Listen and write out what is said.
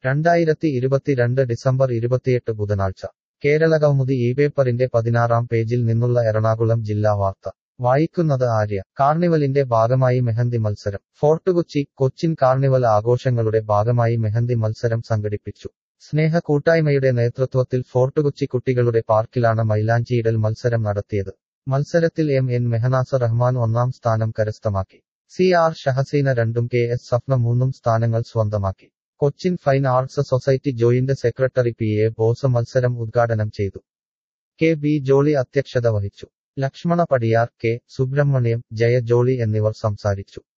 രണ്ടായിരത്തി ഇരുപത്തിരണ്ട് ഡിസംബർ ഇരുപത്തിയെട്ട് ബുധനാഴ്ച കേരളകൗമുദി ഈ പേപ്പറിന്റെ പതിനാറാം പേജിൽ നിന്നുള്ള എറണാകുളം ജില്ലാ വാർത്ത വായിക്കുന്നത് ആര്യ കാർണിവലിന്റെ ഭാഗമായി മെഹന്തി മത്സരം ഫോർട്ട് കൊച്ചി കൊച്ചിൻ കാർണിവൽ ആഘോഷങ്ങളുടെ ഭാഗമായി മെഹന്തി മത്സരം സംഘടിപ്പിച്ചു സ്നേഹ കൂട്ടായ്മയുടെ നേതൃത്വത്തിൽ ഫോർട്ട് കൊച്ചി കുട്ടികളുടെ പാർക്കിലാണ് മൈലാഞ്ചിയിടൽ മത്സരം നടത്തിയത് മത്സരത്തിൽ എം എൻ മെഹനാസ റഹ്മാൻ ഒന്നാം സ്ഥാനം കരസ്ഥമാക്കി സി ആർ ഷഹസീന രണ്ടും കെ എസ് സഫ്ന മൂന്നും സ്ഥാനങ്ങൾ സ്വന്തമാക്കി Cochin fine arts society joint secretary P A Bose മത്സരം ഉദ്ഘാടനം ചെയ്തു കെ ബി ജോളി അധ്യക്ഷത വഹിച്ചു ലക്ഷ്മണ പടിയാർ കെ സുബ്രഹ്മണ്യം ജയ ജോളി എന്നിവർ സംസാരിച്ചു